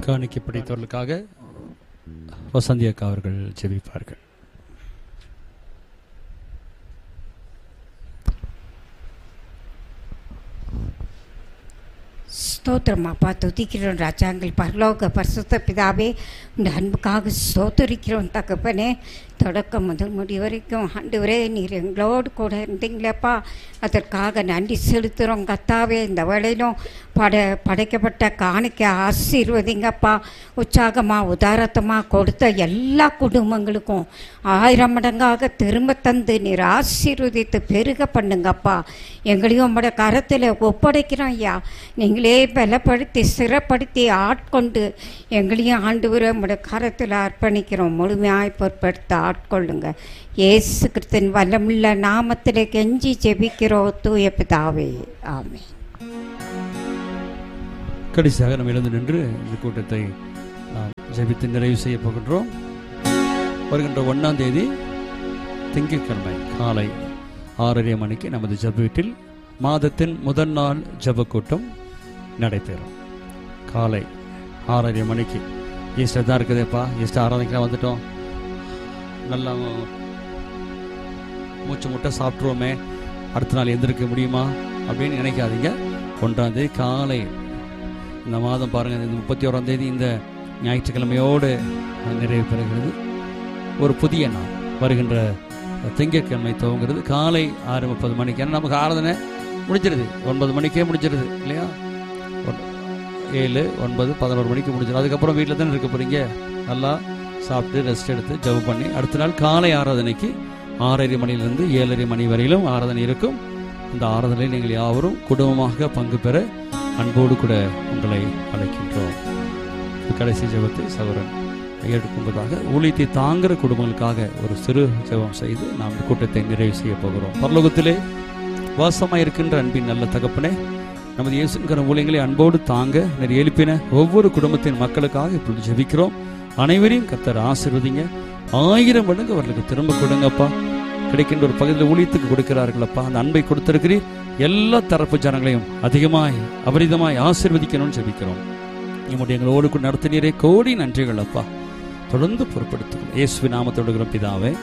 காணிக்கை பிடித்தவர்களுக்காக வசந்தி அக்கா அவர்கள் ஜெபிப்பார்கள் ஸ்தோத்திரம் அப்பா துதிக்கிறோம் ராஜாங்கள் பரலோக பரிசுத்த பிதாவே இந்த அன்புக்காக ஸ்தோத்தரிக்கிறோம் தகப்பனே தொடக்கம் முதல் முடி வரைக்கும் ஆண்டவரே நீர் எங்களோடு கூட இருந்தீங்களேப்பா அதற்காக நன்றி செலுத்துகிறோம் கத்தாவே இந்த வேளையிலும் பட படைக்கப்பட்ட காணிக்க ஆசீர்வதிங்கப்பா உற்சாகமாக உதாரத்தமாக கொடுத்த எல்லா குடும்பங்களுக்கும் ஆயிரம் மடங்காக திரும்ப தந்து நீர் ஆசீர்வதித்து பெருக பண்ணுங்கப்பா எங்களையும் உங்களோட கரத்தில் ஒப்படைக்கிறோம் ஐயா நீங்களே பலப்படுத்தி சிறப்படுத்தி ஆட்கொண்டு எங்களையும் ஆண்டு வர உங்களோட கரத்தில் அர்ப்பணிக்கிறோம் முழுமையாய் பொருட்படுத்த ஆட்கொள்ளுங்க இயேசு கிறிஸ்தன் வல்லமுள்ள நாமத்தில் கெஞ்சி ஜெபிக்கிறோம் தூய பிதாவே ஆமென் கடைசியாக நம்ம எழுந்து நின்று இந்த கூட்டத்தை நாம் ஜெபித்து நிறைவு செய்ய போகின்றோம் வருகின்ற ஒன்றாம் தேதி திங்கட்கிழமை காலை ஆறரை மணிக்கு நமது ஜெப வீட்டில் மாதத்தின் முதல் நாள் ஜெப கூட்டம் நடைபெறும் காலை ஆறரை மணிக்கு ஈஸ்டர் தான் இருக்குதேப்பா ஈஸ்டர் ஆராதனைக்கெல்லாம் வந்துட்டோம் நல்லா மூச்சு முட்டை சாப்பிட்ருவோமே அடுத்த நாள் எந்திருக்க முடியுமா அப்படின்னு நினைக்காதீங்க ஒன்றாம் தேதி காலை இந்த மாதம் பாருங்கள் இந்த முப்பத்தி ஓராம் தேதி இந்த ஞாயிற்றுக்கிழமையோடு நிறைவு பெறுகிறது ஒரு புதிய நாள் வருகின்ற திங்கட்கிழமை துவங்குறது காலை ஆறு முப்பது மணிக்கு ஏன்னா நமக்கு ஆராதனை முடிஞ்சிருது ஒன்பது மணிக்கே முடிஞ்சிருது இல்லையா ஒன்- ஏழு ஒன்பது பதினோரு மணிக்கு முடிஞ்சிடும் அதுக்கப்புறம் வீட்டில் தானே இருக்க போகிறீங்க நல்லா சாப்பிட்டு ரெஸ்ட் எடுத்து ஜெபம் பண்ணி அடுத்த நாள் காலை ஆராதனைக்கு ஆறரை மணியிலிருந்து ஏழரை மணி வரையிலும் ஆராதனை இருக்கும் இந்த ஆராதனையில் நீங்கள் யாவரும் குடும்பமாக பங்கு பெற அன்போடு கூட உங்களை அழைக்கின்றோம் கடைசி ஜெபத்தை சகோதரன் எடுக்கும்பதாக ஊழியத்தை தாங்குற குடும்பங்களுக்காக ஒரு சிறு ஜெபம் செய்து நாம் இந்த கூட்டத்தை நிறைவு செய்ய போகிறோம் பரலோகத்திலே வாசமாய் இருக்கின்ற அன்பின் நல்ல தகப்பனே நமது இயேசுங்கிற ஊழியங்களை அன்போடு தாங்க நிறைய எழுப்பின ஒவ்வொரு குடும்பத்தின் மக்களுக்காக இப்பொழுது ஜெபிக்கிறோம் அனைவரையும் கர்த்தர் ஆசீர்வதிங்க ஆயிரம் மடங்கு அவர்களுக்கு திரும்ப கொடுங்கப்பா கிடைக்கின்ற ஒரு பகுதியில் ஊழியத்துக்கு கொடுக்கிறார்களப்பா அந்த அன்பை கொடுத்திருக்கிறீர் எல்லா தரப்பு ஜனங்களையும் அதிகமாய் அபரிதமாய் ஆசீர்வதிக்கணும்னு ஜெபிக்கிறோம் நம்முடைய எங்களோடு கூட நடத்தினீரே கோடி நன்றிகள் அப்பா தொடர்ந்து பொறுப்படுத்துகிறோம் இயேசுவி நாமத்தோடு பிதாவே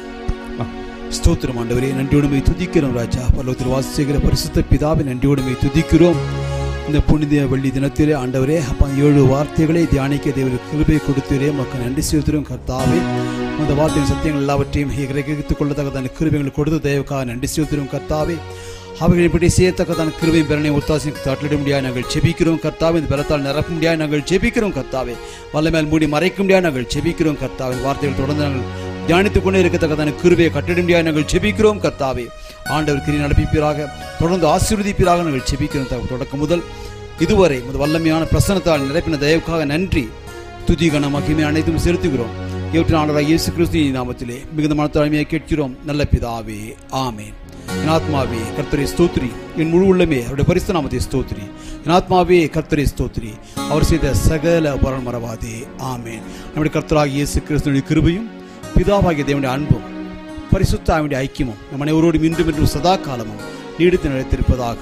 ஸ்தோத்திரம் ஆண்டவரே நன்றியோடுமை துதிக்கிறோம் ராஜா பரலோகத்தில் வாசிக்கிற பரிசுத்த பிதாவை நன்றியோடுமை துதிக்கிறோம் இந்த புனித வெள்ளி தினத்திலே ஆண்டவரே அப்பா ஏழு வார்த்தைகளை தியானிக்க தேவருக்கு கிருபை கொடுத்தீரே மக்கள் நன்றி செலுத்துகிறோம் கர்த்தாவே அந்த வார்த்தையின் சத்தியங்கள் எல்லாவற்றையும் கிரகித்துக் கொள்ளத்தக்க அந்த கிருபைகள் கொடுத்து தேவக்காக நன்றி செலுத்துகிறோம் கர்த்தாவே அவைகளை பற்றி செய்யத்தக்கதான கிருபை பெறனை ஒத்தாசி தாட்டிட முடியாது நாங்கள் செபிக்கிறோம் கர்த்தாவே இந்த பலத்தால் நிரப்ப முடியாது நாங்கள் செபிக்கிறோம் கர்த்தாவே வல்ல மேல் மூடி மறைக்க முடியாது நாங்கள் செபிக்கிறோம் கர்த்தாவே வார்த்தைகள் தொடர்ந்து நாங்கள் தியானித்துக் கொண்டே இருக்கத்தக்கதான கிருபையை கட்டிட முடியாது நாங்கள் செபிக்கிறோம் கர்த்தாவே ஆண்டவர் கிரி நடப்பிப்பீராக தொடர்ந்து ஆசீர்வதிப்பீராக நாங்கள் செபிக்கிறோம் தகப்ப- தொடக்கம் முதல் இதுவரை இந்த வல்லமையான பிரசனத்தால் நிரப்பின தயவுக்காக நன்றி துதி கன மகிமை அனைத்தும் செலுத்துகிறோம் இவற்றின் ஆண்டவராக இயேசு கிறிஸ்து நாமத்திலே மிகுந்த மனத்தாழ்மையை கேட்கிறோம் நல்ல பிதாவே ஆமென் என் ஆத்மாவே கர்த்தரை ஸ்தோத்ரி என் முழு உள்ளமே அவருடைய பரிசு நாமத்தை ஸ்தோத்ரி என் ஆத்மாவே கர்த்தரை ஸ்தோத்ரி அவர் செய்த சகல பரன் மறவாதே ஆமென் நம்முடைய கர்த்தராகிய இயேசு கிறிஸ்துவின் கிருபையும் பிதாவாகிய தேவனுடைய அன்பும் பரிசுத்த அவனுடைய ஐக்கியமும் நம் அனைவரோடும் இன்றும் என்றும் சதா காலமும் நீடித்து நிலைத்திருப்பதாக